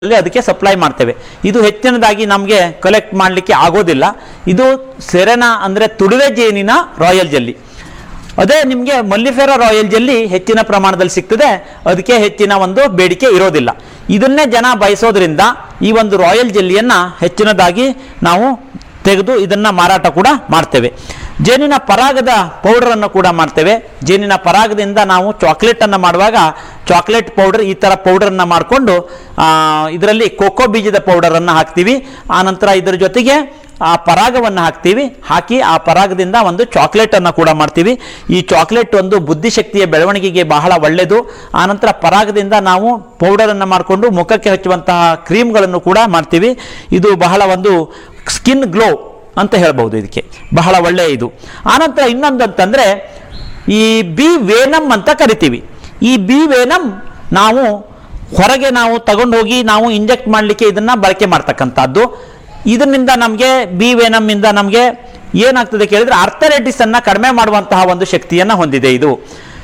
ಅಲ್ಲಿ ಅದಕ್ಕೆ ಸಪ್ಲೈ ಮಾಡ್ತೇವೆ ಇದು ಹೆಚ್ಚಿನದಾಗಿ ನಮಗೆ ಕಲೆಕ್ಟ್ ಮಾಡಲಿಕ್ಕೆ ಆಗೋದಿಲ್ಲ ಇದು ಸೆರೆನಾ ಅಂದರೆ ತುಡುವೆ ಜೇನಿನ ರಾಯಲ್ ಜೆಲ್ಲಿ ಅದೇ ನಿಮಗೆ ಮಲ್ಲಿಫೆರಾ ರಾಯಲ್ ಜೆಲ್ಲಿ ಹೆಚ್ಚಿನ ಪ್ರಮಾಣದಲ್ಲಿ ಸಿಗ್ತದೆ ಅದಕ್ಕೆ ಹೆಚ್ಚಿನ ಒಂದು ಬೇಡಿಕೆ ಇರೋದಿಲ್ಲ ಇದನ್ನೇ ಜನ ಬಯಸೋದ್ರಿಂದ ಈ ಒಂದು ರಾಯಲ್ ಜೆಲ್ಲಿಯನ್ನು ಹೆಚ್ಚಿನದಾಗಿ ನಾವು ತೆಗೆದು ಇದನ್ನು ಮಾರಾಟ ಕೂಡ ಮಾಡ್ತೇವೆ ಜೇನಿನ ಪರಾಗದ ಪೌಡರನ್ನು ಕೂಡ ಮಾಡ್ತೇವೆ ಜೇನಿನ ಪರಾಗದಿಂದ ನಾವು ಚಾಕ್ಲೇಟನ್ನು ಮಾಡುವಾಗ ಚಾಕ್ಲೇಟ್ ಪೌಡರ್ ಈ ಥರ ಪೌಡರನ್ನು ಮಾಡಿಕೊಂಡು ಇದರಲ್ಲಿ ಕೋಕೋ ಬೀಜದ ಪೌಡರನ್ನು ಹಾಕ್ತೀವಿ ಆನಂತರ ಇದರ ಜೊತೆಗೆ ಆ ಪರಾಗವನ್ನು ಹಾಕ್ತೀವಿ ಹಾಕಿ ಆ ಪರಾಗದಿಂದ ಒಂದು ಚಾಕ್ಲೇಟನ್ನು ಕೂಡ ಮಾಡ್ತೀವಿ ಈ ಚಾಕ್ಲೇಟ್ ಒಂದು ಬುದ್ಧಿಶಕ್ತಿಯ ಬೆಳವಣಿಗೆಗೆ ಬಹಳ ಒಳ್ಳೆಯದು ಆನಂತರ ಪರಾಗದಿಂದ ನಾವು ಪೌಡರನ್ನು ಮಾಡಿಕೊಂಡು ಮುಖಕ್ಕೆ ಹಚ್ಚುವಂತಹ ಕ್ರೀಮ್ಗಳನ್ನು ಕೂಡ ಮಾಡ್ತೀವಿ ಇದು ಬಹಳ ಒಂದು ಸ್ಕಿನ್ ಗ್ಲೋ ಅಂತ ಹೇಳ್ಬೋದು ಇದಕ್ಕೆ ಬಹಳ ಒಳ್ಳೆಯ ಇದು ಆನಂತರ ಇನ್ನೊಂದು ಅಂತಂದರೆ ಈ ಬಿ ವೇನಮ್ ಅಂತ ಕರಿತೀವಿ ಈ ಬಿ ವೇನಮ್ ನಾವು ಹೊರಗೆ ನಾವು ತಗೊಂಡು ಹೋಗಿ ನಾವು ಇಂಜೆಕ್ಟ್ ಮಾಡಲಿಕ್ಕೆ ಇದನ್ನು ಬಳಕೆ ಮಾಡ್ತಕ್ಕಂಥದ್ದು ಇದರಿಂದ ನಮಗೆ ಬಿ ವೇನಮ್ಮಿಂದ ನಮಗೆ ಏನಾಗ್ತದೆ ಕೇಳಿದ್ರೆ ಅರ್ಥರೈಟಿಸ್ ಅನ್ನ ಕಡಿಮೆ ಮಾಡುವಂತಹ ಒಂದು ಶಕ್ತಿಯನ್ನು ಹೊಂದಿದೆ ಇದು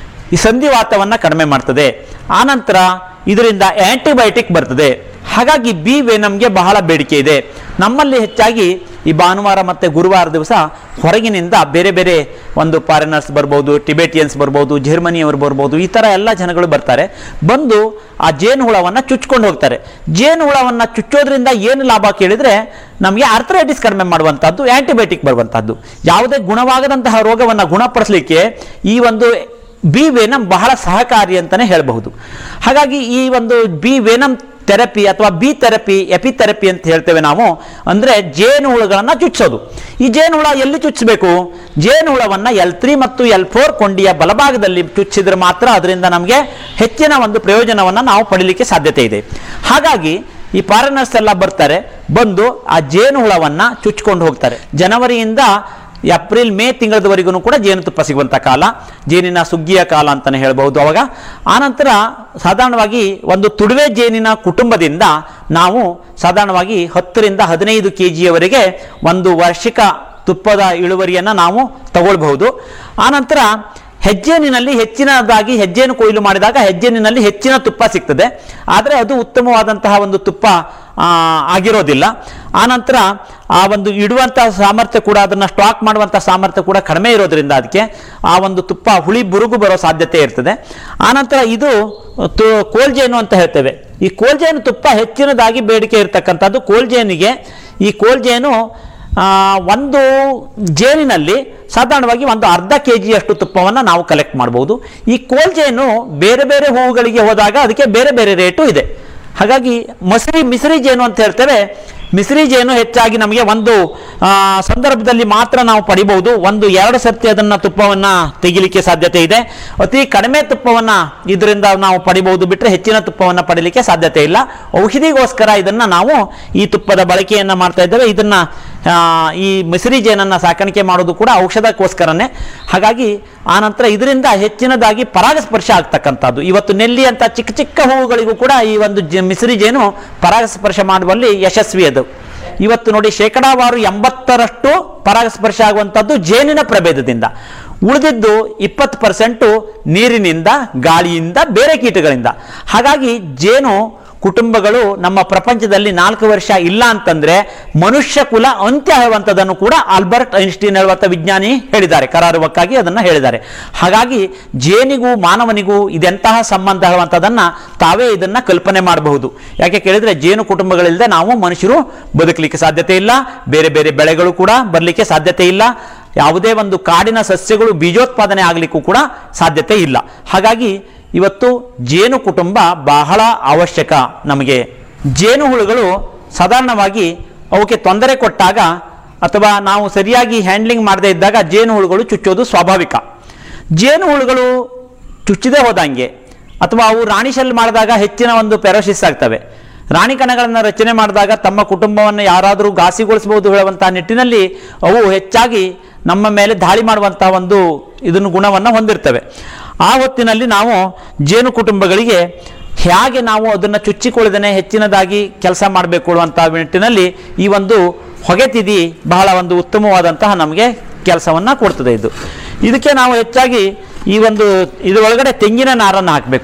ಈ ಸಂಧಿವಾತವನ್ನು ಕಡಿಮೆ ಮಾಡ್ತದೆ ಆನಂತರ ಇದರಿಂದ ಆಂಟಿಬಯೋಟಿಕ್ ಬರ್ತದೆ ಹಾಗಾಗಿ ಬಿ ವೇನಮ್ಗೆ ಬಹಳ ಬೇಡಿಕೆ ಇದೆ ನಮ್ಮಲ್ಲಿ ಹೆಚ್ಚಾಗಿ ಈ ಭಾನುವಾರ ಮತ್ತು ಗುರುವಾರ ದಿವಸ ಹೊರಗಿನಿಂದ ಬೇರೆ ಬೇರೆ ಒಂದು ಫಾರಿನರ್ಸ್ ಬರ್ಬೋದು ಟಿಬೇಟಿಯನ್ಸ್ ಬರ್ಬೋದು ಜರ್ಮನಿಯವರು ಬರ್ಬೋದು ಈ ಥರ ಎಲ್ಲ ಜನಗಳು ಬರ್ತಾರೆ ಬಂದು ಆ ಜೇನುಹುಳವನ್ನು ಚುಚ್ಕೊಂಡು ಹೋಗ್ತಾರೆ ಜೇನುಹುಳವನ್ನು ಚುಚ್ಚೋದ್ರಿಂದ ಏನು ಲಾಭ ಕೇಳಿದರೆ ನಮಗೆ ಆರ್ಥರೈಟಿಸ್ ಕಡಿಮೆ ಮಾಡುವಂಥದ್ದು ಆ್ಯಂಟಿಬಯೋಟಿಕ್ ಬರುವಂಥದ್ದು ಯಾವುದೇ ಗುಣವಾಗದಂತಹ ರೋಗವನ್ನು ಗುಣಪಡಿಸಲಿಕ್ಕೆ ಈ ಒಂದು ಬಿ ವೇನಮ್ ಬಹಳ ಸಹಕಾರಿ ಅಂತಲೇ ಹೇಳಬಹುದು ಹಾಗಾಗಿ ಈ ಒಂದು ಬಿ ವೇನಮ್ ಥೆರಪಿ ಅಥವಾ ಬಿ ಥೆರಪಿ ಎಪಿಥೆರಪಿ ಅಂತ ಹೇಳ್ತೇವೆ ನಾವು ಅಂದರೆ ಜೇನುಹುಳುಗಳನ್ನು ಚುಚ್ಚೋದು ಈ ಜೇನುಹುಳ ಎಲ್ಲಿ ಚುಚ್ಚಬೇಕು ಜೇನುಹುಳವನ್ನು ಎಲ್ ತ್ರೀ ಮತ್ತು ಎಲ್ ಫೋರ್ ಕೊಂಡಿಯ ಬಲಭಾಗದಲ್ಲಿ ಚುಚ್ಚಿದ್ರೆ ಮಾತ್ರ ಅದರಿಂದ ನಮಗೆ ಹೆಚ್ಚಿನ ಒಂದು ಪ್ರಯೋಜನವನ್ನು ನಾವು ಪಡೀಲಿಕ್ಕೆ ಸಾಧ್ಯತೆ ಇದೆ ಹಾಗಾಗಿ ಈ ಫಾರಿನರ್ಸ್ ಎಲ್ಲ ಬರ್ತಾರೆ ಬಂದು ಆ ಜೇನುಹುಳವನ್ನು ಚುಚ್ಕೊಂಡು ಹೋಗ್ತಾರೆ ಜನವರಿಯಿಂದ ಏಪ್ರಿಲ್ ಮೇ ತಿಂಗಳದವರೆಗೂ ಕೂಡ ಜೇನುತುಪ್ಪ ಸಿಗುವಂಥ ಕಾಲ ಜೇನಿನ ಸುಗ್ಗಿಯ ಕಾಲ ಅಂತಲೇ ಹೇಳ್ಬೋದು ಅವಾಗ ಆನಂತರ ಸಾಧಾರಣವಾಗಿ ಒಂದು ತುಡುವೆ ಜೇನಿನ ಕುಟುಂಬದಿಂದ ನಾವು ಸಾಧಾರಣವಾಗಿ ಹತ್ತರಿಂದ ಹದಿನೈದು ಕೆ ಜಿಯವರೆಗೆ ಒಂದು ವಾರ್ಷಿಕ ತುಪ್ಪದ ಇಳುವರಿಯನ್ನು ನಾವು ತಗೊಳ್ಬಹುದು ಆನಂತರ ಹೆಜ್ಜೇನಿನಲ್ಲಿ ಹೆಚ್ಚಿನದಾಗಿ ಹೆಜ್ಜೇನು ಕೊಯ್ಲು ಮಾಡಿದಾಗ ಹೆಜ್ಜೇನಿನಲ್ಲಿ ಹೆಚ್ಚಿನ ತುಪ್ಪ ಸಿಗ್ತದೆ ಆದರೆ ಅದು ಉತ್ತಮವಾದಂತಹ ಒಂದು ತುಪ್ಪ ಆ, ಆಗಿರೋದಿಲ್ಲ ಆನಂತರ ಆ ಒಂದು ಇಡುವಂಥ ಸಾಮರ್ಥ್ಯ ಕೂಡ ಅದನ್ನು ಸ್ಟಾಕ್ ಮಾಡುವಂಥ ಸಾಮರ್ಥ್ಯ ಕೂಡ ಕಡಿಮೆ ಇರೋದ್ರಿಂದ ಅದಕ್ಕೆ ಆ ಒಂದು ತುಪ್ಪ ಹುಳಿ ಬುರುಗು ಬರೋ ಸಾಧ್ಯತೆ ಇರ್ತದೆ ಆನಂತರ ಇದು ತು ಕೋಲ್ಜೇನು ಅಂತ ಹೇಳ್ತೇವೆ ಈ ಕೋಲ್ಜೇನು ತುಪ್ಪ ಹೆಚ್ಚಿನದಾಗಿ ಬೇಡಿಕೆ ಇರತಕ್ಕಂಥದ್ದು ಕೋಲ್ಜೇನಿಗೆ ಈ ಕೋಲ್ಜೇನು ಆ, ಒಂದು ಜೇನಿನಲ್ಲಿ ಸಾಧಾರಣವಾಗಿ ಒಂದು ಅರ್ಧ ಕೆ ಜಿಯಷ್ಟು ತುಪ್ಪವನ್ನು ನಾವು ಕಲೆಕ್ಟ್ ಮಾಡ್ಬೋದು ಈ ಕೋಲ್ಜೇನು ಬೇರೆ ಬೇರೆ ಹೂವುಗಳಿಗೆ ಹೋದಾಗ ಅದಕ್ಕೆ ಬೇರೆ ಬೇರೆ ರೇಟು ಇದೆ ಹಾಗಾಗಿ ಮಸರಿ ಮಿಸರಿ ಜೇನು ಅಂತ ಹೇಳ್ತೇವೆ ಮಿಸರಿ ಜೇನು ಹೆಚ್ಚಾಗಿ ನಮಗೆ ಒಂದು ಆ, ಸಂದರ್ಭದಲ್ಲಿ ಮಾತ್ರ ನಾವು ಪಡಿಬಹುದು ಒಂದು ಎರಡು ಸರ್ತಿ ಅದನ್ನು ತುಪ್ಪವನ್ನು ತೆಗಿಲಿಕ್ಕೆ ಸಾಧ್ಯತೆ ಇದೆ ಅತಿ ಕಡಿಮೆ ತುಪ್ಪವನ್ನು ಇದರಿಂದ ನಾವು ಪಡಿಬಹುದು ಬಿಟ್ಟರೆ ಹೆಚ್ಚಿನ ತುಪ್ಪವನ್ನು ಪಡೀಲಿಕ್ಕೆ ಸಾಧ್ಯತೆ ಇಲ್ಲ ಔಷಧಿಗೋಸ್ಕರ ಇದನ್ನು ನಾವು ಈ ತುಪ್ಪದ ಬಳಕೆಯನ್ನು ಮಾಡ್ತಾ ಇದ್ದೇವೆ ಇದನ್ನು ಆ, ಈ ಮಿಸರಿ ಜೇನನ್ನು ಸಾಕಾಣಿಕೆ ಮಾಡೋದು ಕೂಡ ಔಷಧಕ್ಕೋಸ್ಕರನೇ ಹಾಗಾಗಿ ಆನಂತರ ಇದರಿಂದ ಹೆಚ್ಚಿನದಾಗಿ ಪರಾಗಸ್ಪರ್ಶ ಆಗ್ತಕ್ಕಂಥದ್ದು ಇವತ್ತು ನೆಲ್ಲಿ ಅಂತ ಚಿಕ್ಕ ಚಿಕ್ಕ ಹೂವುಗಳಿಗೂ ಕೂಡ ಈ ಒಂದು ಜ ಮಿಸರಿ ಜೇನು ಪರಾಗಸ್ಪರ್ಶ ಮಾಡುವಲ್ಲಿ ಯಶಸ್ವಿ ಅದು ಇವತ್ತು ನೋಡಿ ಶೇಕಡಾವಾರು ಎಂಬತ್ತರಷ್ಟು ಪರಾಗಸ್ಪರ್ಶ ಆಗುವಂಥದ್ದು ಜೇನಿನ ಪ್ರಭೇದದಿಂದ ಉಳಿದಿದ್ದು ಇಪ್ಪತ್ತು ಪರ್ಸೆಂಟು ನೀರಿನಿಂದ ಗಾಳಿಯಿಂದ ಬೇರೆ ಕೀಟಗಳಿಂದ ಹಾಗಾಗಿ ಜೇನು ಕುಟುಂಬಗಳು ನಮ್ಮ ಪ್ರಪಂಚದಲ್ಲಿ ನಾಲ್ಕು ವರ್ಷ ಇಲ್ಲ ಅಂತಂದ್ರೆ ಮನುಷ್ಯ ಕುಲ ಅಂತ್ಯ ಹೇಳುವಂಥದ್ದನ್ನು ಕೂಡ ಆಲ್ಬರ್ಟ್ ಐನ್ಸ್ಟೀನ್ ಹೇಳುವಂಥ ವಿಜ್ಞಾನಿ ಹೇಳಿದ್ದಾರೆ ಕರಾರುವಕ್ಕಾಗಿ ಅದನ್ನು ಹೇಳಿದ್ದಾರೆ ಹಾಗಾಗಿ ಜೇನಿಗೂ ಮಾನವನಿಗೂ ಇದೆಂತಹ ಸಂಬಂಧ ಹೇಳುವಂಥದ್ದನ್ನು ತಾವೇ ಇದನ್ನು ಕಲ್ಪನೆ ಮಾಡಬಹುದು ಯಾಕೆ ಕೇಳಿದ್ರೆ ಜೇನು ಕುಟುಂಬಗಳಿಲ್ಲದೆ ನಾವು ಮನುಷ್ಯರು ಬದುಕಲಿಕ್ಕೆ ಸಾಧ್ಯತೆ ಇಲ್ಲ ಬೇರೆ ಬೇರೆ ಬೆಳೆಗಳು ಕೂಡ ಬರಲಿಕ್ಕೆ ಸಾಧ್ಯತೆ ಇಲ್ಲ ಯಾವುದೇ ಒಂದು ಕಾಡಿನ ಸಸ್ಯಗಳು ಬೀಜೋತ್ಪಾದನೆ ಆಗಲಿಕ್ಕೂ ಕೂಡ ಸಾಧ್ಯತೆ ಇಲ್ಲ ಹಾಗಾಗಿ ಇವತ್ತು ಜೇನು ಕುಟುಂಬ ಬಹಳ ಅವಶ್ಯಕ ನಮಗೆ ಜೇನುಹುಳುಗಳು ಸಾಧಾರಣವಾಗಿ ಅವಕ್ಕೆ ತೊಂದರೆ ಕೊಟ್ಟಾಗ ಅಥವಾ ನಾವು ಸರಿಯಾಗಿ ಹ್ಯಾಂಡ್ಲಿಂಗ್ ಮಾಡದೇ ಇದ್ದಾಗ ಜೇನುಹುಳುಗಳು ಚುಚ್ಚೋದು ಸ್ವಾಭಾವಿಕ ಜೇನುಹುಳುಗಳು ಚುಚ್ಚದೇ ಹೋದಂಗೆ ಅಥವಾ ಅವು ರಾಣಿ ಶೆಲ್ ಮಾಡಿದಾಗ ಹೆಚ್ಚಿನ ಒಂದು ಪೆರೋಸಿಸ್ ಆಗ್ತವೆ ರಾಣಿ ಕಣಗಳನ್ನು ರಚನೆ ಮಾಡಿದಾಗ ತಮ್ಮ ಕುಟುಂಬವನ್ನು ಯಾರಾದರೂ ಘಾಸಿಗೊಳಿಸಬಹುದು ಹೇಳುವಂಥ ನಿಟ್ಟಿನಲ್ಲಿ ಅವು ಹೆಚ್ಚಾಗಿ ನಮ್ಮ ಮೇಲೆ ದಾಳಿ ಮಾಡುವಂತಹ ಒಂದು ಇದನ್ನು ಗುಣವನ್ನು ಹೊಂದಿರ್ತವೆ ಆ ಹೊತ್ತಿನಲ್ಲಿ ನಾವು ಜೇನು ಕುಟುಂಬಗಳಿಗೆ ಹೇಗೆ ನಾವು ಅದನ್ನು ಚುಚ್ಚಿಕೊಳ್ಳದೇನೆ ಹೆಚ್ಚಿನದಾಗಿ ಕೆಲಸ ಮಾಡಬೇಕು ಅನ್ನುವಂಥ ನಿಟ್ಟಿನಲ್ಲಿ ಈ ಒಂದು ಹೊಗೆ ತಿದಿ ಬಹಳ ಒಂದು ಉತ್ತಮವಾದಂತಹ ನಮಗೆ ಕೆಲಸವನ್ನು ಕೊಡ್ತದೆ ಇದು ಇದಕ್ಕೆ ನಾವು ಹೆಚ್ಚಾಗಿ ಈ ಒಂದು ಇದರೊಳಗಡೆ ತೆಂಗಿನ ನಾರನ್ನು ಹಾಕಬೇಕು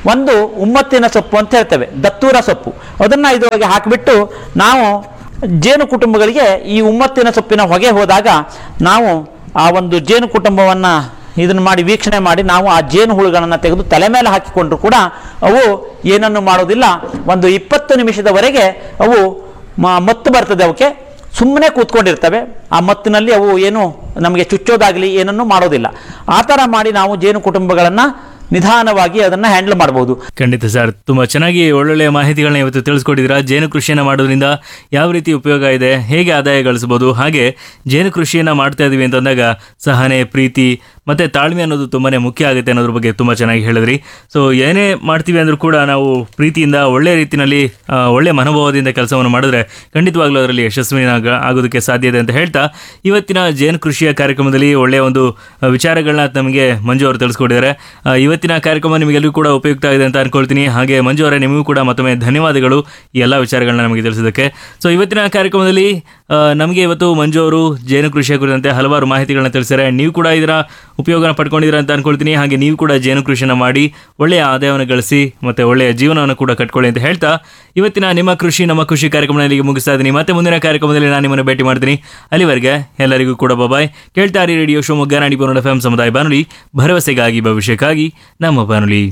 ಒಂದು ಉಮ್ಮತ್ತಿನ ಸೊಪ್ಪು ಅಂತ ಹೇಳ್ತೇವೆ ದತ್ತೂರ ಸೊಪ್ಪು ಅದನ್ನು ಇದರೊಳಗೆ ಹಾಕಿಬಿಟ್ಟು ನಾವು ಜೇನು ಕುಟುಂಬಗಳಿಗೆ ಈ ಉಮ್ಮತ್ತಿನ ಸೊಪ್ಪಿನ ಹೊಗೆ ಹೋದಾಗ ನಾವು ಆ ಒಂದು ಜೇನು ಕುಟುಂಬವನ್ನು ಇದನ್ನು ಮಾಡಿ ವೀಕ್ಷಣೆ ಮಾಡಿ ನಾವು ಆ ಜೇನು ಹುಳುಗಳನ್ನು ತೆಗೆದು ತಲೆ ಮೇಲೆ ಹಾಕಿಕೊಂಡ್ರು ಕೂಡ ಅವು ಏನನ್ನು ಮಾಡೋದಿಲ್ಲ ಒಂದು ಇಪ್ಪತ್ತು ನಿಮಿಷದವರೆಗೆ ಅವು ಮ- ಮತ್ತು ಬರ್ತದೆ ಅವಕ್ಕೆ ಸುಮ್ಮನೆ ಕೂತ್ಕೊಂಡಿರ್ತವೆ ಆ ಮತ್ತಿನಲ್ಲಿ ಅವು ಏನು ನಮಗೆ ಚುಚ್ಚೋದಾಗಲಿ ಏನನ್ನು ಮಾಡೋದಿಲ್ಲ ಆ ಥರ ಮಾಡಿ ನಾವು ಜೇನು ಕುಟುಂಬಗಳನ್ನು ನಿಧಾನವಾಗಿ ಅದನ್ನು ಹ್ಯಾಂಡಲ್ ಮಾಡ್ಬೋದು ಖಂಡಿತ ಸರ್ ತುಂಬಾ ಚೆನ್ನಾಗಿ ಒಳ್ಳೊಳ್ಳೆಯ ಮಾಹಿತಿಗಳನ್ನ ಇವತ್ತು ತಿಳಿಸ್ಕೊಟ್ಟಿದ್ದೀರಾ ಜೇನು ಕೃಷಿಯನ್ನ ಮಾಡೋದ್ರಿಂದ ಯಾವ ರೀತಿ ಉಪಯೋಗ ಇದೆ ಹೇಗೆ ಆದಾಯ ಗಳಿಸಬಹುದು ಹಾಗೆ ಜೇನು ಕೃಷಿಯನ್ನ ಮಾಡ್ತಾ ಇದೀವಿ ಅಂತಂದಾಗ ಸಹನೆ ಪ್ರೀತಿ ಮತ್ತೆ ತಾಳ್ಮೆ ಅನ್ನೋದು ತುಂಬಾನೇ ಮುಖ್ಯ ಆಗುತ್ತೆ ಅನ್ನೋದ್ರ ಬಗ್ಗೆ ತುಂಬಾ ಚೆನ್ನಾಗಿ ಹೇಳಿದ್ರಿ ಸೊ ಏನೇ ಮಾಡ್ತೀವಿ ಅಂದ್ರೂ ಕೂಡ ನಾವು ಪ್ರೀತಿಯಿಂದ ಒಳ್ಳೆ ರೀತಿಯಲ್ಲಿ ಆ, ಒಳ್ಳೆ ಮನೋಭಾವದಿಂದ ಕೆಲಸವನ್ನು ಮಾಡಿದ್ರೆ ಖಂಡಿತವಾಗ್ಲೂ ಅದರಲ್ಲಿ ಯಶಸ್ವಿನ ಆಗೋದಕ್ಕೆ ಸಾಧ್ಯ ಇದೆ ಅಂತ ಹೇಳ್ತಾ ಇವತ್ತಿನ ಜೇನು ಕೃಷಿಯ ಕಾರ್ಯಕ್ರಮದಲ್ಲಿ ಒಳ್ಳೆಯ ಒಂದು ಆ, ವಿಚಾರಗಳನ್ನ ನಮಗೆ ಮಂಜು ಅವರು ತಿಳಿಸ್ಕೊಟ್ಟಿದ್ದಾರೆ ಆ, ಇವತ್ತಿನ ಕಾರ್ಯಕ್ರಮ ನಿಮಗೆಲ್ಲರಿಗೂ ಕೂಡ ಉಪಯುಕ್ತ ಆಗಿದೆ ಅಂತ ಅನ್ಕೊಳ್ತೀನಿ ಹಾಗೆ ಮಂಜು ಅವರೇ ನಿಮಗೂ ಕೂಡ ಮತ್ತೊಮ್ಮೆ ಧನ್ಯವಾದಗಳು ಈ ಎಲ್ಲ ವಿಚಾರಗಳನ್ನ ನಮಗೆ ತಿಳಿಸೋದಕ್ಕೆ ಸೊ ಇವತ್ತಿನ ಕಾರ್ಯಕ್ರಮದಲ್ಲಿ ಆ, ನಮಗೆ ಇವತ್ತು ಮಂಜು ಅವರು ಜೇನು ಕೃಷಿಯ ಕುರಿತಂತೆ ಹಲವಾರು ಮಾಹಿತಿಗಳನ್ನ ತಿಳಿಸಿದ್ದಾರೆ ನೀವು ಕೂಡ ಇದರ ಉಪಯೋಗನ ಪಡ್ಕೊಂಡಿದ್ದೀರಾ ಅಂತ ಅನ್ಕೊಳ್ತೀನಿ ಹಾಗೆ ನೀವು ಕೂಡ ಜೇನು ಕೃಷಿನ ಮಾಡಿ ಒಳ್ಳೆಯ ಆದಾಯವನ್ನು ಗಳಿಸಿ ಮತ್ತೆ ಒಳ್ಳೆಯ ಜೀವನವನ್ನು ಕೂಡ ಕಟ್ಕೊಳ್ಳಿ ಅಂತ ಹೇಳ್ತಾ ಇವತ್ತಿನ ನಿಮ್ಮ ಕೃಷಿ ನಮ್ಮ ಕೃಷಿ ಕಾರ್ಯಕ್ರಮ ಇಲ್ಲಿಗೆ ಮುಗಿಸ್ತಾ ಇದ್ದೀನಿ ಮತ್ತೆ ಮುಂದಿನ ಕಾರ್ಯಕ್ರಮದಲ್ಲಿ ನಾನು ನಿಮ್ಮನ್ನು ಭೇಟಿ ಮಾಡ್ತೀನಿ ಅಲ್ಲಿವರೆಗೆ ಎಲ್ಲರಿಗೂ ಕೂಡ ಬಾಯ್ ಕೇಳ್ತಾರಿ ರೇಡಿಯೋ ಶಿವಮೊಗ್ಗ ನಾಡಿ ಎಫ್ ಎಂ ಸಮುದಾಯ ಬಾನುಲಿ ಭರವಸೆಗಾಗಿ ಭವಿಷ್ಯಕ್ಕಾಗಿ ನಮ್ಮ ಬಾನುಲಿ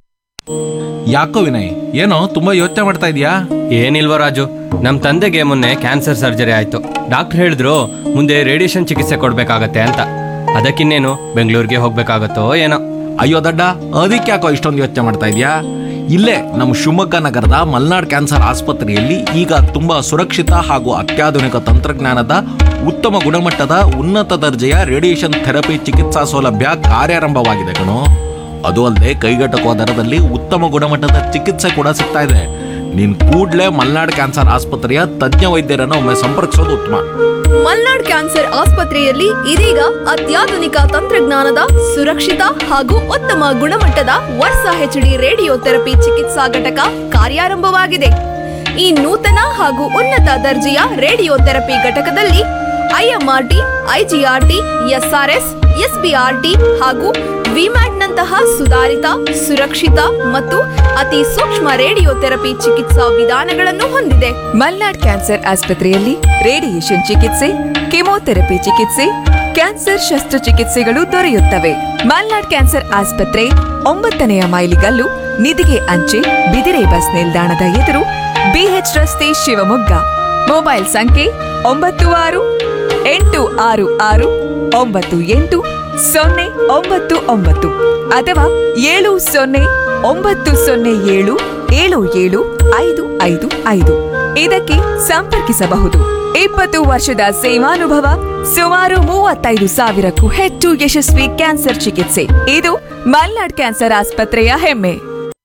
ಯಾಕೋ ವಿನಯ್ ಏನೋ ತುಂಬಾ ಯೋಚನೆ ಮಾಡ್ತಾ ಇದೀಯಾ ಏನಿಲ್ವ ರಾಜು ನಮ್ಮ ತಂದೆಗೆ ಮೊನ್ನೆ ಕ್ಯಾನ್ಸರ್ ಸರ್ಜರಿ ಆಯ್ತು ಡಾಕ್ಟರ್ ಹೇಳಿದ್ರು ಮುಂದೆ ರೇಡಿಯೇಷನ್ ಚಿಕಿತ್ಸೆ ಕೊಡ್ಬೇಕಾಗತ್ತೆ ಅಂತ ಅದಕ್ಕಿನ್ನೇನು ಬೆಂಗಳೂರಿಗೆ ಹೋಗ್ಬೇಕಾಗತ್ತೋ ಏನೋ ಅಯ್ಯೋ ದಡ್ಡ ಅದಕ್ಕೆ ಯಾಕೋ ಇಷ್ಟೊಂದು ಯೋಚನೆ ಮಾಡ್ತಾ ಇದೀಯಾ ಇಲ್ಲೇ ನಮ್ಮ ಶಿವಮೊಗ್ಗ ನಗರದ ಮಲ್ನಾಡ್ ಕ್ಯಾನ್ಸರ್ ಆಸ್ಪತ್ರೆಯಲ್ಲಿ ಈಗ ತುಂಬಾ ಸುರಕ್ಷಿತ ಹಾಗೂ ಅತ್ಯಾಧುನಿಕ ತಂತ್ರಜ್ಞಾನದ ಉತ್ತಮ ಗುಣಮಟ್ಟದ ಉನ್ನತ ದರ್ಜೆಯ ರೇಡಿಯೇಷನ್ ಥೆರಪಿ ಚಿಕಿತ್ಸಾ ಸೌಲಭ್ಯ ಕಾರ್ಯಾರಂಭವಾಗಿದೆ ಕಣೋ ಅದು ಅಲ್ಲದೆ ಕೈಗೆಟಕುವ ದರದಲ್ಲಿ ಉತ್ತಮ ಗುಣಮಟ್ಟದ ಚಿಕಿತ್ಸೆ ಕೂಡ ಸಿಗ್ತಾ ಇದೆ ನೀನ್ ಕೂಡ್ಲೇ ಮಲ್ನಾಡ್ ಕ್ಯಾನ್ಸರ್ ಆಸ್ಪತ್ರೆಯ ತಜ್ಞ ವೈದ್ಯರನ್ನು ಒಮ್ಮೆ ಸಂಪರ್ಕಿಸೋದು ಉತ್ತಮ ಮಲ್ನಾಡ್ ಕ್ಯಾನ್ಸರ್ ಆಸ್ಪತ್ರೆಯಲ್ಲಿ ಇದೀಗ ಅತ್ಯಾಧುನಿಕ ತಂತ್ರಜ್ಞಾನದ ಸುರಕ್ಷಿತ ಹಾಗೂ ಉತ್ತಮ ಗುಣಮಟ್ಟದ ವರ್ಷ ಹೆಚ್ಡಿ ರೇಡಿಯೋ ಥೆರಪಿ ಚಿಕಿತ್ಸಾ ಘಟಕ ಕಾರ್ಯಾರಂಭವಾಗಿದೆ ಈ ನೂತನ ಹಾಗೂ ಉನ್ನತ ದರ್ಜೆಯ ರೇಡಿಯೋ ಥೆರಪಿ ಘಟಕದಲ್ಲಿ ಐಎಂಆರ್ಟಿ ಐಜಿಆರ್ಟಿ ಎಸ್ಆರ್ಎಸ್ ಎಸ್ಬಿಆರ್ಟಿ ಹಾಗೂ ವಿಮ್ಯಾಟ್ನಂತಹ ಸುಧಾರಿತ ಸುರಕ್ಷಿತ ಮತ್ತು ಅತಿ ಸೂಕ್ಷ್ಮ ರೇಡಿಯೋ ಥೆರಪಿ ಚಿಕಿತ್ಸಾ ವಿಧಾನಗಳನ್ನು ಹೊಂದಿದೆ ಮಲ್ನಾಡ್ ಕ್ಯಾನ್ಸರ್ ಆಸ್ಪತ್ರೆಯಲ್ಲಿ ರೇಡಿಯೇಷನ್ ಚಿಕಿತ್ಸೆ ಕೆಮೊಥೆರಪಿ ಚಿಕಿತ್ಸೆ ಕ್ಯಾನ್ಸರ್ ಶಸ್ತ್ರಚಿಕಿತ್ಸೆಗಳು ದೊರೆಯುತ್ತವೆ ಮಲ್ನಾಡ್ ಕ್ಯಾನ್ಸರ್ ಆಸ್ಪತ್ರೆ ಒಂಬತ್ತನೆಯ ಮೈಲಿಗಲ್ಲು ನಿಧಿಗೆ ಅಂಚೆ ಬಿದಿರೆ ಬಸ್ ನಿಲ್ದಾಣದ ಎದುರು ಬಿಎಚ್ ರಸ್ತೆ ಶಿವಮೊಗ್ಗ ಮೊಬೈಲ್ ಸಂಖ್ಯೆ ಒಂಬತ್ತು ಆರು ಎಂಟು ಆರು ಆರು ಒಂಬತ್ತು ಎಂಟು ಸೊನ್ನೆ ಒಂಬತ್ತು ಒಂಬತ್ತು ಅಥವಾ ಏಳು ಸೊನ್ನೆ ಒಂಬತ್ತು ಸೊನ್ನೆ ಏಳು ಏಳು ಏಳು ಐದು ಐದು ಐದು ಇದಕ್ಕೆ ಸಂಪರ್ಕಿಸಬಹುದು ಇಪ್ಪತ್ತು ವರ್ಷದ ಸೇವಾನುಭವ ಸುಮಾರು ಮೂವತ್ತೈದು ಸಾವಿರಕ್ಕೂ ಹೆಚ್ಚು ಯಶಸ್ವಿ ಕ್ಯಾನ್ಸರ್ ಚಿಕಿತ್ಸೆ ಇದು ಮಲ್ನಾಡ್ ಕ್ಯಾನ್ಸರ್ ಆಸ್ಪತ್ರೆಯ ಹೆಮ್ಮೆ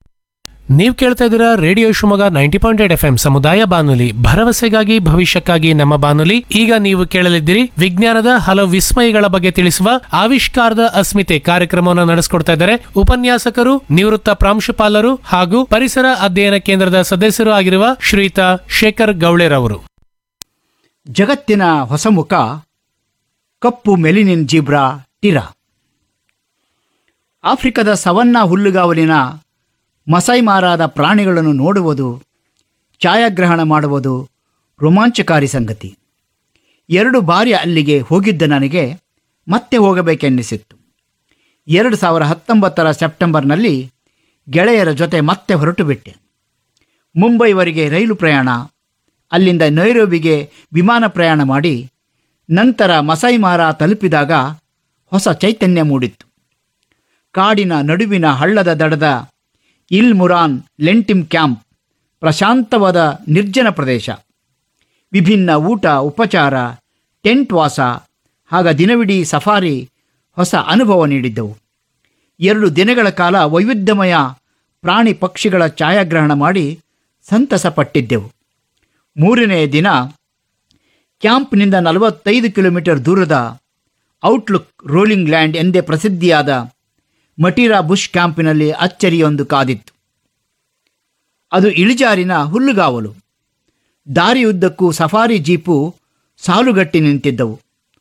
ನೀವು ಕೇಳ್ತಾ ಇದ್ದೀರಾ radio Shivamogga ninety point eight F M ಸಮುದಾಯ ಬಾನುಲಿ ಭರವಸೆಗಾಗಿ ಭವಿಷ್ಯಕ್ಕಾಗಿ ನಮ್ಮ ಬಾನುಲಿ ಈಗ ನೀವು ಕೇಳಲಿದ್ದೀರಿ ವಿಜ್ಞಾನದ ಹಲವು ವಿಸ್ಮಯಗಳ ಬಗ್ಗೆ ತಿಳಿಸುವ ಆವಿಷ್ಕಾರದ ಅಸ್ಮಿತೆ ಕಾರ್ಯಕ್ರಮವನ್ನು ನಡೆಸಿಕೊಡ್ತಾ ಇದ್ದಾರೆ ಉಪನ್ಯಾಸಕರು ನಿವೃತ್ತ ಪ್ರಾಂಶುಪಾಲರು ಹಾಗೂ ಪರಿಸರ ಅಧ್ಯಯನ ಕೇಂದ್ರದ ಸದಸ್ಯರು ಆಗಿರುವ ಶ್ರೀಯುತ ಶೇಖರ್ ಗೌಳೆರವರು ಜಗತ್ತಿನ ಹೊಸ ಮುಖ ಕಪ್ಪು ಮೆಲಿನಿನ್ ಜೀಬ್ರಾ ಟಿರಾ ಆಫ್ರಿಕಾದ ಸವನ್ನಾ ಹುಲ್ಲುಗಾವಲಿನ ಮಸೈಮಾರಾದ ಪ್ರಾಣಿಗಳನ್ನು ನೋಡುವುದು ಛಾಯಾಗ್ರಹಣ ಮಾಡುವುದು ರೋಮಾಂಚಕಾರಿ ಸಂಗತಿ ಎರಡು ಬಾರಿ ಅಲ್ಲಿಗೆ ಹೋಗಿದ್ದ ನನಗೆ ಮತ್ತೆ ಹೋಗಬೇಕೆನ್ನಿಸಿತ್ತು ಎರಡು ಸಾವಿರ ಹತ್ತೊಂಬತ್ತರ ಸೆಪ್ಟೆಂಬರ್ನಲ್ಲಿ ಗೆಳೆಯರ ಜೊತೆ ಮತ್ತೆ ಹೊರಟು ಬಿಟ್ಟೆ ಮುಂಬೈವರೆಗೆ ರೈಲು ಪ್ರಯಾಣ ಅಲ್ಲಿಂದ ನೈರೋಬಿಗೆ ವಿಮಾನ ಪ್ರಯಾಣ ಮಾಡಿ ನಂತರ ಮಸೈಮಾರ ತಲುಪಿದಾಗ ಹೊಸ ಚೈತನ್ಯ ಮೂಡಿತ್ತು ಕಾಡಿನ ನಡುವಿನ ಹಳ್ಳದ ದಡದ ಇಲ್ ಮುರಾನ್ ಲೆಂಟಿಮ್ ಕ್ಯಾಂಪ್ ಪ್ರಶಾಂತವಾದ ನಿರ್ಜನ ಪ್ರದೇಶ ವಿಭಿನ್ನ ಊಟ ಉಪಚಾರ ಟೆಂಟ್ ವಾಸ ಹಾಗ ದಿನವಿಡೀ ಸಫಾರಿ ಹೊಸ ಅನುಭವ ನೀಡಿದ್ದವು ಎರಡು ದಿನಗಳ ಕಾಲ ವೈವಿಧ್ಯಮಯ ಪ್ರಾಣಿ ಪಕ್ಷಿಗಳ ಛಾಯಾಗ್ರಹಣ ಮಾಡಿ ಸಂತಸ ಪಟ್ಟಿದ್ದೆವು ಮೂರನೆಯ ದಿನ ಕ್ಯಾಂಪ್ನಿಂದ ನಲವತ್ತೈದು ಕಿಲೋಮೀಟರ್ ದೂರದ ಔಟ್ಲುಕ್ ರೋಲಿಂಗ್ ಲ್ಯಾಂಡ್ ಎಂದೇ ಪ್ರಸಿದ್ಧಿಯಾದ ಮಟೀರಾ ಬುಷ್ ಕ್ಯಾಂಪಿನಲ್ಲಿ ಅಚ್ಚರಿಯೊಂದು ಕಾದಿತ್ತು ಅದು ಇಳಿಜಾರಿನ ಹುಲ್ಲುಗಾವಲು ದಾರಿಯುದ್ದಕ್ಕೂ ಸಫಾರಿ ಜೀಪು ಸಾಲುಗಟ್ಟಿ ನಿಂತಿದ್ದವು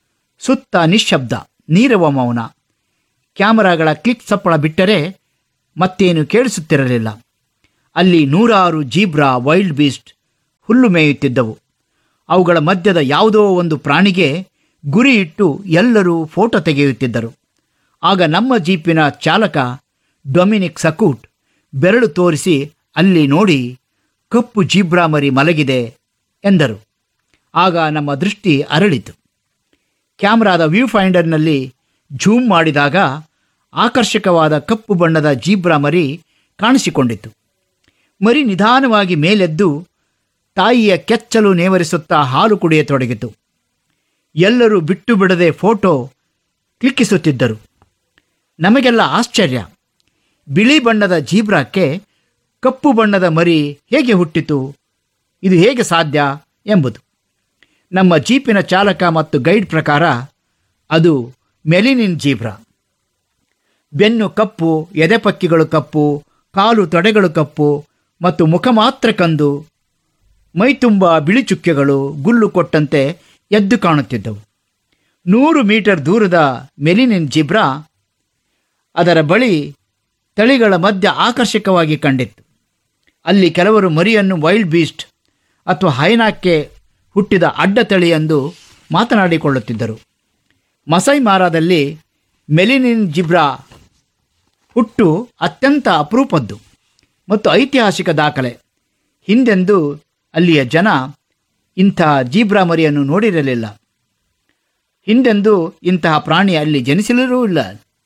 ಸುತ್ತ ನಿಶ್ಶಬ್ದ ನೀರವ ಮೌನ ಕ್ಯಾಮರಾಗಳ ಕ್ಲಿಕ್ ಸಪ್ಪಳ ಬಿಟ್ಟರೆ ಮತ್ತೇನು ಕೇಳಿಸುತ್ತಿರಲಿಲ್ಲ ಅಲ್ಲಿ ನೂರಾರು ಜೀಬ್ರಾ ವೈಲ್ಡ್ ಬೀಸ್ಟ್ ಹುಲ್ಲು ಮೇಯುತ್ತಿದ್ದವು ಅವುಗಳ ಮಧ್ಯದ ಯಾವುದೋ ಒಂದು ಪ್ರಾಣಿಗೆ ಗುರಿ ಇಟ್ಟು ಎಲ್ಲರೂ ಫೋಟೋ ತೆಗೆಯುತ್ತಿದ್ದರು ಆಗ ನಮ್ಮ ಜೀಪಿನ ಚಾಲಕ ಡೊಮಿನಿಕ್ ಸಕೂಟ್ ಬೆರಳು ತೋರಿಸಿ ಅಲ್ಲಿ ನೋಡಿ ಕಪ್ಪು ಜೀಬ್ರಾ ಮರಿ ಮಲಗಿದೆ ಎಂದರು ಆಗ ನಮ್ಮ ದೃಷ್ಟಿ ಅರಳಿತು ಕ್ಯಾಮ್ರಾದ ವ್ಯೂ ಫೈಂಡರ್ನಲ್ಲಿ ಝೂಮ್ ಮಾಡಿದಾಗ ಆಕರ್ಷಕವಾದ ಕಪ್ಪು ಬಣ್ಣದ ಜೀಬ್ರಾ ಮರಿ ಕಾಣಿಸಿಕೊಂಡಿತು ಮರಿ ನಿಧಾನವಾಗಿ ಮೇಲೆದ್ದು ತಾಯಿಯ ಕೆಚ್ಚಲು ನೇವರಿಸುತ್ತಾ ಹಾಲು ಕುಡಿಯತೊಡಗಿತು ಎಲ್ಲರೂ ಬಿಟ್ಟು ಬಿಡದೆ ಫೋಟೋ ಕ್ಲಿಕ್ಕಿಸುತ್ತಿದ್ದರು ನಮಗೆಲ್ಲ ಆಶ್ಚರ್ಯ ಬಿಳಿ ಬಣ್ಣದ ಜೀಬ್ರಾಕ್ಕೆ ಕಪ್ಪು ಬಣ್ಣದ ಮರಿ ಹೇಗೆ ಹುಟ್ಟಿತು ಇದು ಹೇಗೆ ಸಾಧ್ಯ ಎಂಬುದು ನಮ್ಮ ಜೀಪಿನ ಚಾಲಕ ಮತ್ತು ಗೈಡ್ ಪ್ರಕಾರ ಅದು ಮೆಲಿನಿನ್ ಜೀಬ್ರಾ ಬೆನ್ನು ಕಪ್ಪು ಎದೆಪಕ್ಕಿಗಳು ಕಪ್ಪು ಕಾಲು ತೊಡೆಗಳು ಕಪ್ಪು ಮತ್ತು ಮುಖ ಮಾತ್ರ ಕಂದು ಮೈತುಂಬ ಬಿಳಿ ಚುಕ್ಕೆಗಳು ಗುಲ್ಲು ಕೊಟ್ಟಂತೆ ಎದ್ದು ಕಾಣುತ್ತಿದ್ದವು ನೂರು ಮೀಟರ್ ದೂರದ ಮೆಲಿನಿನ್ ಜಿಬ್ರಾ ಅದರ ಬಳಿ ತಳಿಗಳ ಮಧ್ಯ ಆಕರ್ಷಕವಾಗಿ ಕಂಡಿತ್ತು ಅಲ್ಲಿ ಕೆಲವರು ಮರಿಯನ್ನು ವೈಲ್ಡ್ ಬೀಸ್ಟ್ ಅಥವಾ ಹೈನಾಕ್ಕೆ ಹುಟ್ಟಿದ ಅಡ್ಡ ತಳಿ ಎಂದು ಮಾತನಾಡಿಕೊಳ್ಳುತ್ತಿದ್ದರು ಮಸೈ ಮಾರಾದಲ್ಲಿ ಮೆಲಿನಿನ್ ಜಿಬ್ರಾ ಹುಟ್ಟು ಅತ್ಯಂತ ಅಪರೂಪದ್ದು ಮತ್ತು ಐತಿಹಾಸಿಕ ದಾಖಲೆ ಹಿಂದೆಂದೂ ಅಲ್ಲಿಯ ಜನ ಇಂಥ ಜೀಬ್ರಾ ಮರಿಯನ್ನು ನೋಡಿರಲಿಲ್ಲ ಹಿಂದೆಂದೂ ಇಂತಹ ಪ್ರಾಣಿ ಅಲ್ಲಿ ಜನಿಸಲಿರೂ ಇಲ್ಲ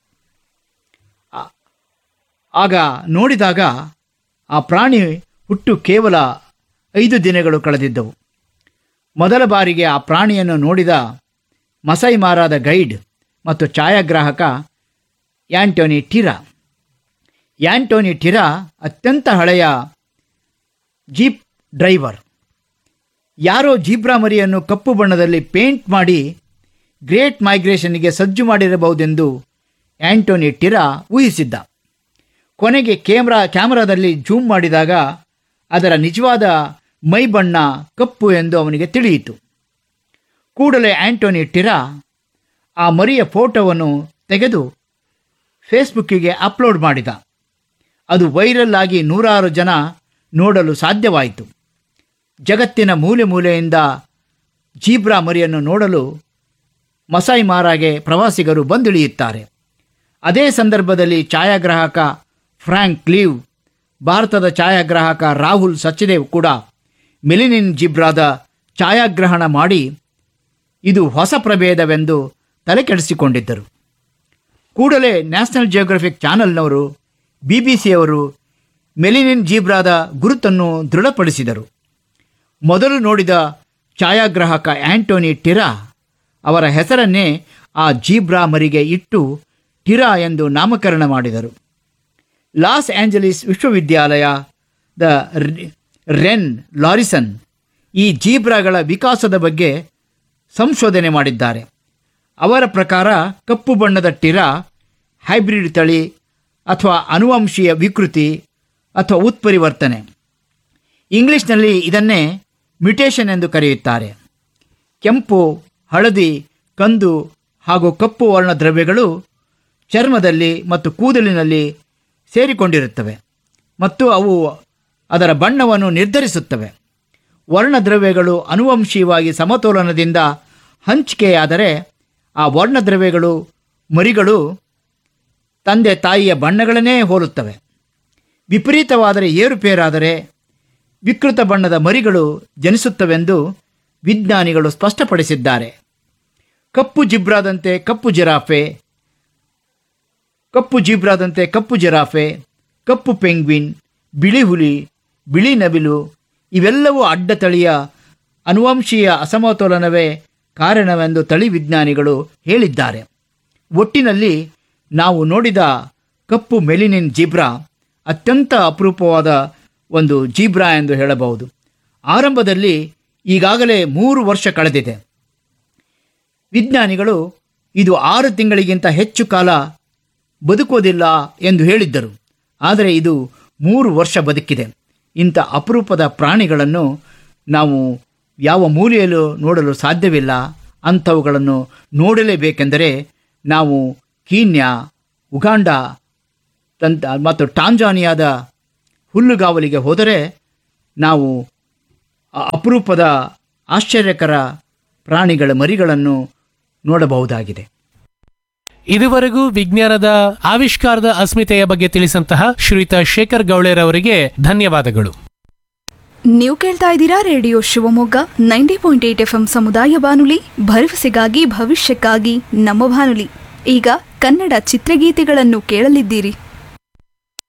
ಆ- ಆಗ ನೋಡಿದಾಗ ಆ ಪ್ರಾಣಿ ಹುಟ್ಟು ಕೇವಲ ಐದು ದಿನಗಳು ಕಳೆದಿದ್ದವು ಮೊದಲ ಬಾರಿಗೆ ಆ ಪ್ರಾಣಿಯನ್ನು ನೋಡಿದ ಮಸೈ ಮಾರಾದ ಗೈಡ್ ಮತ್ತು ಛಾಯಾಗ್ರಾಹಕ ಆ್ಯಂಟೋನಿ ಟಿರಾ ಆ್ಯಂಟೋನಿ ಟಿರಾ ಅತ್ಯಂತ ಹಳೆಯ ಜೀಪ್ ಡ್ರೈವರ್ ಯಾರೋ ಜೀಬ್ರಾ ಮರಿಯನ್ನು ಕಪ್ಪು ಬಣ್ಣದಲ್ಲಿ ಪೇಂಟ್ ಮಾಡಿ ಗ್ರೇಟ್ ಮೈಗ್ರೇಷನ್ಗೆ ಸಜ್ಜು ಮಾಡಿರಬಹುದೆಂದು ಆ್ಯಂಟೋನಿ ಟಿರಾ ಊಹಿಸಿದ್ದ ಕೊನೆಗೆ ಕ್ಯಾಮ್ರಾ ಕ್ಯಾಮರಾದಲ್ಲಿ ಜೂಮ್ ಮಾಡಿದಾಗ ಅದರ ನಿಜವಾದ ಮೈ ಬಣ್ಣ ಕಪ್ಪು ಎಂದು ಅವನಿಗೆ ತಿಳಿಯಿತು ಕೂಡಲೇ ಆ್ಯಂಟೋನಿ ಟಿರಾ ಆ ಮರಿಯ ಫೋಟೋವನ್ನು ತೆಗೆದು ಫೇಸ್ಬುಕ್ಕಿಗೆ ಅಪ್ಲೋಡ್ ಮಾಡಿದ ಅದು ವೈರಲ್ ಆಗಿ ನೂರಾರು ಜನ ನೋಡಲು ಸಾಧ್ಯವಾಯಿತು ಜಗತ್ತಿನ ಮೂಲೆ ಮೂಲೆಯಿಂದ ಜೀಬ್ರಾ ಮರಿಯನ್ನು ನೋಡಲು ಮಸಾಯಿ ಮಾರಾಗೆ ಪ್ರವಾಸಿಗರು ಬಂದಿಳಿಯುತ್ತಾರೆ ಅದೇ ಸಂದರ್ಭದಲ್ಲಿ ಛಾಯಾಗ್ರಾಹಕ ಫ್ರ್ಯಾಂಕ್ ಲೀವ್ ಭಾರತದ ಛಾಯಾಗ್ರಾಹಕ ರಾಹುಲ್ ಸಚ್ದೇವ್ ಕೂಡ ಮೆಲಿನಿನ್ ಜಿಬ್ರಾದ ಛಾಯಾಗ್ರಹಣ ಮಾಡಿ ಇದು ಹೊಸ ಪ್ರಭೇದವೆಂದು ತಲೆಕೆಡಿಸಿಕೊಂಡಿದ್ದರು ಕೂಡಲೇ ನ್ಯಾಷನಲ್ ಜಿಯೋಗ್ರಫಿಕ್ ಚಾನೆಲ್ನವರು ಬಿ ಬಿ ಸಿಯವರು ಮೆಲಿನಿನ್ ಜೀಬ್ರಾದ ಗುರುತನ್ನು ದೃಢಪಡಿಸಿದರು ಮೊದಲು ನೋಡಿದ ಛಾಯಾಗ್ರಾಹಕ ಆ್ಯಂಟೋನಿ ಟಿರಾ ಅವರ ಹೆಸರನ್ನೇ ಆ ಜೀಬ್ರಾ ಮರಿಗೆ ಇಟ್ಟು ಟಿರಾ ಎಂದು ನಾಮಕರಣ ಮಾಡಿದರು ಲಾಸ್ ಆಂಜಲೀಸ್ ವಿಶ್ವವಿದ್ಯಾಲಯದ ರೆ- ರೆನ್ ಲಾರಿಸನ್ ಈ ಜೀಬ್ರಾಗಳ ವಿಕಾಸದ ಬಗ್ಗೆ ಸಂಶೋಧನೆ ಮಾಡಿದ್ದಾರೆ ಅವರ ಪ್ರಕಾರ ಕಪ್ಪು ಬಣ್ಣದ ಟಿರಾ ಹೈಬ್ರಿಡ್ ತಳಿ ಅಥವಾ ಅನುವಂಶೀಯ ವಿಕೃತಿ ಅಥವಾ ಉತ್ಪರಿವರ್ತನೆ ಇಂಗ್ಲಿಷ್ನಲ್ಲಿ ಇದನ್ನೇ ಮ್ಯುಟೇಷನ್ ಎಂದು ಕರೆಯುತ್ತಾರೆ ಕೆಂಪು ಹಳದಿ ಕಂದು ಹಾಗೂ ಕಪ್ಪು ವರ್ಣ ದ್ರವ್ಯಗಳು ಚರ್ಮದಲ್ಲಿ ಮತ್ತು ಕೂದಲಿನಲ್ಲಿ ಸೇರಿಕೊಂಡಿರುತ್ತವೆ ಮತ್ತು ಅವು ಅದರ ಬಣ್ಣವನ್ನು ನಿರ್ಧರಿಸುತ್ತವೆ ವರ್ಣದ್ರವ್ಯಗಳು ಅನುವಂಶೀಯವಾಗಿ ಸಮತೋಲನದಿಂದ ಹಂಚಿಕೆಯಾದರೆ ಆ ವರ್ಣದ್ರವ್ಯಗಳು ಮರಿಗಳು ತಂದೆ ತಾಯಿಯ ಬಣ್ಣಗಳನ್ನೇ ಹೋಲುತ್ತವೆ ವಿಪರೀತವಾದರೆ ಏರುಪೇರಾದರೆ ವಿಕೃತ ಬಣ್ಣದ ಮರಿಗಳು ಜನಿಸುತ್ತವೆಂದು ವಿಜ್ಞಾನಿಗಳು ಸ್ಪಷ್ಟಪಡಿಸಿದ್ದಾರೆ ಕಪ್ಪು ಜಿಬ್ರಾದಂತೆ ಕಪ್ಪು ಜಿರಾಫೆ ಕಪ್ಪು ಜೀಬ್ರಾದಂತೆ ಕಪ್ಪು ಜಿರಾಫೆ ಕಪ್ಪು ಪೆಂಗ್ವಿನ್ ಬಿಳಿ ಹುಲಿ ಬಿಳಿ ನವಿಲು ಇವೆಲ್ಲವೂ ಅಡ್ಡ ತಳಿಯ ಅನುವಂಶೀಯ ಅಸಮತೋಲನವೇ ಕಾರಣವೆಂದು ತಳಿ ವಿಜ್ಞಾನಿಗಳು ಹೇಳಿದ್ದಾರೆ ಒಟ್ಟಿನಲ್ಲಿ ನಾವು ನೋಡಿದ ಕಪ್ಪು ಮೆಲಿನಿನ್ ಜೀಬ್ರಾ ಅತ್ಯಂತ ಅಪರೂಪವಾದ ಒಂದು ಜೀಬ್ರಾ ಎಂದು ಹೇಳಬಹುದು ಆರಂಭದಲ್ಲಿ ಈಗಾಗಲೇ ಮೂರು ವರ್ಷ ಕಳೆದಿದೆ ವಿಜ್ಞಾನಿಗಳು ಇದು ಆರು ತಿಂಗಳಿಗಿಂತ ಹೆಚ್ಚು ಕಾಲ ಬದುಕೋದಿಲ್ಲ ಎಂದು ಹೇಳಿದ್ದರು ಆದರೆ ಇದು ಮೂರು ವರ್ಷ ಬದುಕಿದೆ ಇಂಥ ಅಪರೂಪದ ಪ್ರಾಣಿಗಳನ್ನು ನಾವು ಯಾವ ಮೂಲೆಯಲ್ಲೂ ನೋಡಲು ಸಾಧ್ಯವಿಲ್ಲ ಅಂಥವುಗಳನ್ನು ನೋಡಲೇಬೇಕೆಂದರೆ ನಾವು ಕೀನ್ಯಾ ಉಗಾಂಡ ತಂತ ಮತ್ತು ಟಾಂಜಾನಿಯಾದ ಹುಲ್ಲುಗಾವಲಿಗೆ ಹೋದರೆ ನಾವು ಆ ಅಪರೂಪದ ಆಶ್ಚರ್ಯಕರ ಪ್ರಾಣಿಗಳ ಮರಿಗಳನ್ನು ನೋಡಬಹುದಾಗಿದೆ ಇದುವರೆಗೂ ವಿಜ್ಞಾನದ ಆವಿಷ್ಕಾರದ ಅಸ್ಮಿತೆಯ ಬಗ್ಗೆ ತಿಳಿಸಂತಹ ಶ್ರೀಯುತ ಶೇಖರ್ ಗೌಳೆರವರಿಗೆ ಧನ್ಯವಾದಗಳು ನೀವು ಕೇಳ್ತಾ ಇದ್ದೀರಾ radio Shivamogga ninety point eight F M ಸಮುದಾಯ ಬಾನುಲಿ ಭರವಸೆಗಾಗಿ ಭವಿಷ್ಯಕ್ಕಾಗಿ ನಮ್ಮ ಬಾನುಲಿ ಈಗ ಕನ್ನಡ ಚಿತ್ರಗೀತೆಗಳನ್ನು ಕೇಳಲಿದ್ದೀರಿ